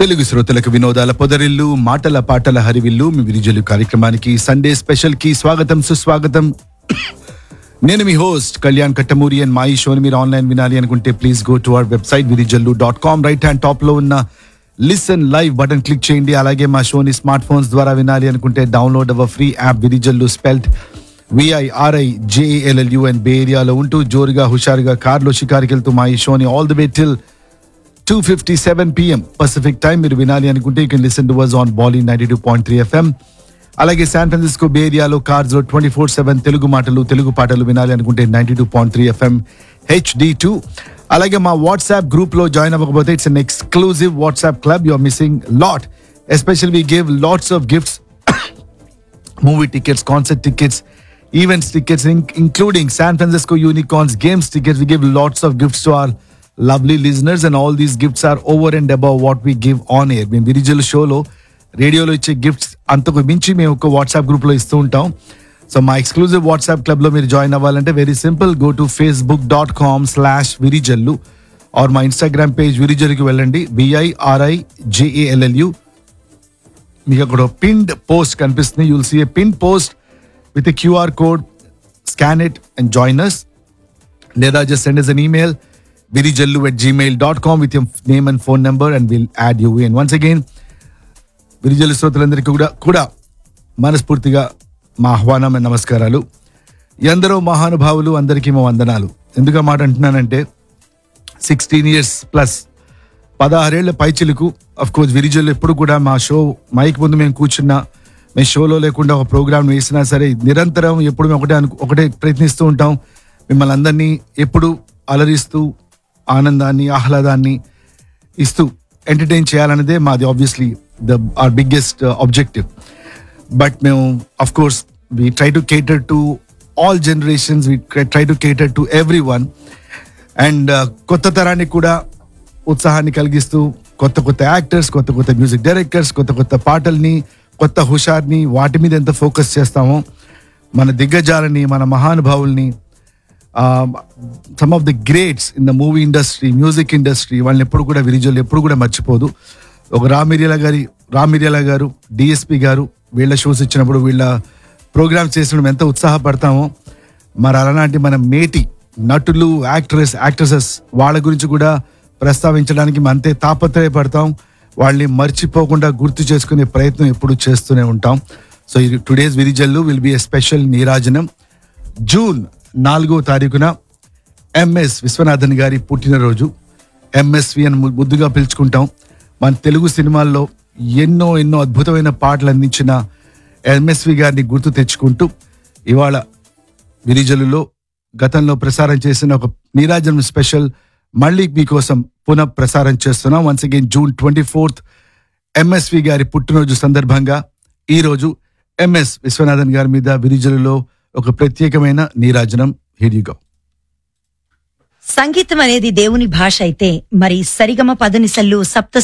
తెలుగు శ్రోతలకు వినోదాల పొదరిల్లు మాటల పాటల హరివిల్లు మీ విరిజలు కార్యక్రమానికి సండే స్పెషల్ కి స్వాగతం సుస్వాగతం నేను మీ హోస్ట్ కళ్యాణ్ కట్టమూరి అండ్ మా ఈ షోని మీరు ఆన్లైన్ వినాలి అనుకుంటే please go to our website Virijallu dot com right hand top లో ఉన్న లిసన్ లైవ్ బటన్ క్లిక్ చేయండి అలాగే మా షోని స్మార్ట్ ఫోన్స్ ద్వారా వినాలి అనుకుంటే download our free app Virijallu spelt V I R I J A L L U and bay ఏరియాలో ఉంటూ జోరుగా హుషారుగా కార్లో షికారుకి వెళ్తూ మా ఈ షోని all the way till two fifty seven PM Pacific time మీరు వినాలి అనుకుంటే you can listen to ours on Bolly ninety two point three FM అలాగే శాన్ ఫ్రాన్సిస్కో బే ఏరియాలో cars twenty four seven Telugu మాటలు తెలుగు పాటలు వినాలి అనుకుంటే ninety two point three FM HD two అలాగే మా వాట్సాప్ గ్రూప్ లో జాయిన్ అవ్వకపోతే it's an exclusive WhatsApp club you are missing lot special we give LADS of gifts movie tickets, concert tickets, events tickets, in- including San Francisco Unicorns games tickets. We give lots of gifts to our lovely listeners, and all these gifts are over and above what we give on air. మేము విరిజల్ షోలో రేడియోలో ఇచ్చే gifts అంతకు మించి మేము ఒక WhatsApp గ్రూప్లో ఇస్తూ ఉంటాం సో మా ఎక్స్క్లూజివ్ వాట్సాప్ క్లబ్లో మీరు జాయిన్ అవ్వాలంటే very simple go to Facebook dot com slash Virijallu or మా ఇన్స్టాగ్రామ్ పేజ్ విరిజల్కి వెళ్ళండి బిఐఆర్ఐ జేఏఎల్ఎల్యూ మీకు అక్కడ పిన్డ్ పోస్ట్ కనిపిస్తుంది you'll see a pin post with QR code scan it and join us లేదా just send us an email Virijallu at Gmail dot com with your name and phone number and will add you and once again Virijallu శ్రోతలందరికీ కూడా కూడా మనస్ఫూర్తిగా మా ఆహ్వానం and నమస్కారాలు ఎందరో మహానుభావులు అందరికీ మా వందనాలు ఎందుకు ఆ మాట అంటున్నానంటే సిక్స్టీన్ ఇయర్స్ ప్లస్ పదహారేళ్ల పైచిలుకు అఫ్ కోర్స్ విరిజల్ ఎప్పుడు కూడా మా షో మైక్ ముందు మేము కూర్చున్నా మేము షోలో లేకుండా ఒక ప్రోగ్రామ్ వేసినా సరే నిరంతరం ఎప్పుడు మేము ఒకటే అను ఒకటే ప్రయత్నిస్తూ ఉంటాం మిమ్మల్ని అందరినీ ఎప్పుడు అలరిస్తూ ఆనందాన్ని ఆహ్లాదాన్ని ఇస్తూ ఎంటర్టైన్ చేయాలన్నదే మాది obviously the our biggest objective but మేము of course we try to cater to all generations we try to cater to everyone and కొత్త తరానికి కూడా ఉత్సాహాన్ని కలిగిస్తూ కొత్త కొత్త యాక్టర్స్ కొత్త కొత్త మ్యూజిక్ డైరెక్టర్స్ కొత్త కొత్త పాటల్ని కొత్త హుషార్ని వాటి మీద ఎంత ఫోకస్ చేస్తామో మన దిగ్గజాలని మన మహానుభావుల్ని some of the greats in the movie industry music industry వాళ్ళని ఎప్పుడు కూడా విరిజువల్ ఎప్పుడు కూడా మర్చిపోదు ఒక రామిరియల గారి రామిరియల గారు డిఎస్పి గారు వీళ్ళ షోస్ ఇచ్చినప్పుడు వీళ్ళ ప్రోగ్రామ్స్ చేసినప్పుడు ఎంత ఉత్సాహపడతామో మరి అలాంటి మన మేటి నటులు యాక్ట్రెస్ యాక్ట్రసెస్ వాళ్ళ గురించి కూడా ప్రస్తావించడానికి మనం అంతే తాపత్రయపడతాం వాళ్ళని మర్చిపోకుండా గుర్తు చేసుకునే ప్రయత్నం ఎప్పుడు చేస్తూనే ఉంటాం so today's Virijallu will be a special నీరాజనం జూన్ నాలుగో తారీఖున ఎంఎస్ విశ్వనాథన్ గారి పుట్టినరోజు ఎంఎస్వి అని ము- ముద్దుగా పిలుచుకుంటాం మన తెలుగు సినిమాల్లో ఎన్నో ఎన్నో అద్భుతమైన పాటలు అందించిన ఎంఎస్వి గారిని గుర్తు తెచ్చుకుంటూ ఇవాళ విరిజలులో గతంలో ప్రసారం చేసిన ఒక నీరాజనం స్పెషల్ మళ్ళీ మీకోసం పునః ప్రసారం చేస్తున్నాం once again June twenty fourth MSV గారి పుట్టినరోజు సందర్భంగా ఈ రోజు ఎంఎస్ విశ్వనాథన్ గారి మీద విరిజలులో ఒక ప్రత్యేకమైన నీరాజనం హిడిగా సంగీతం అనేది దేవుని భాష అయితే మరి సరిగమ పదనిసల్లు సప్త